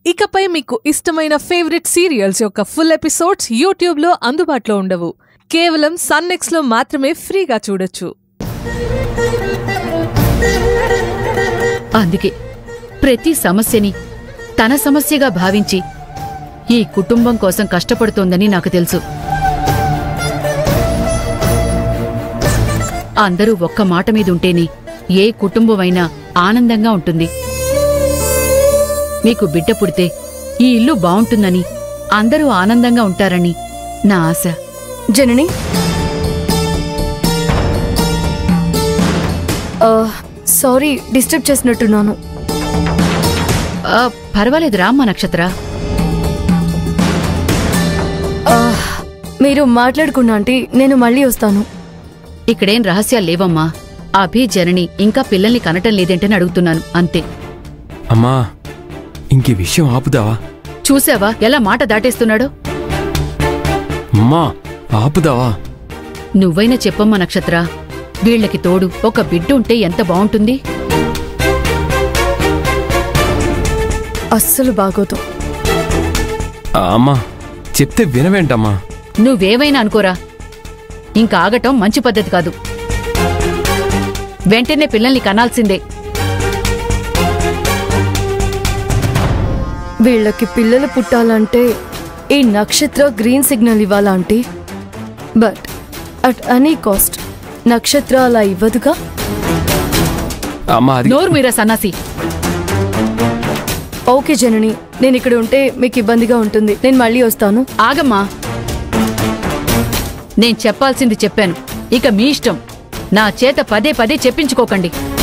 ఇకపై మీకు ఇష్టమైన ఫేవరెట్ సీరియల్స్ యొక్క ఫుల్ ఎపిసోడ్స్ యూట్యూబ్లో అందుబాటులో ఉండవు కేవలం సన్నెక్స్లో మాత్రమే ఫ్రీగా చూడొచ్చు అందుకే ప్రతి సమస్యని తన సమస్యగా భావించి ఈ కుటుంబం కోసం కష్టపడుతోందని నాకు తెలుసు అందరూ ఒక్క మాట మీద ఉంటేనే ఏ కుటుంబమైనా ఆనందంగా ఉంటుంది మీకు బిడ్డ పుడితే ఈ ఇల్లు బావుంటుందని అందరూ ఆనందంగా ఉంటారని నా ఆశ జనని ఆ, సారీ డిస్టర్బ్ చేసినట్టున్నాను ఆ, పర్వాలేదు రామ్మ నక్షత్ర ఆ, మీరు మాట్లాడుకున్నా ఆంటీ నేను మళ్ళీ వస్తాను ఇక్కడేం రహస్యాలు లేవమ్మా అభి జనని ఇంకా పిల్లల్ని కనటం లేదేంటని అడుగుతున్నాను అంతే అమ్మా ఇంక ఈ విషయం ఆపుదావా చూసావా ఎలా మాట దాటేస్తున్నాడో అమ్మా ఆపుదావా నువ్వైనా చెప్పమ్మా నక్షత్ర వీళ్ళకి తోడు ఒక బిడ్డ ఉంటే ఎంత బావుంటుంది అస్సలు బాగోదు ఆ, అమ్మా చెప్తే వినవేంటమ్మా నువ్వేవైనా అనుకోరా ఇంకా ఆగటం మంచి పద్ధతి కాదు వెంటనే పిల్లల్ని కనాల్సిందే వీళ్ళకి పిల్లలు పుట్టాలంటే ఈ నక్షత్ర గ్రీన్ సిగ్నల్ ఇవ్వాలా aunty but at any cost Nakshatra అలా ఇవ్వదుగా అమ్మా అది నోరు మీరా సన్నాసి ఓకే జనని నేను ఇక్కడ ఉంటే మీకు ఇబ్బందిగా ఉంటుంది నేను మళ్ళీ వస్తాను ఆగమ్మా నేను చెప్పాల్సింది చెప్పాను ఇక మీ ఇష్టం నా చేత పదే పదే చెప్పించుకోకండి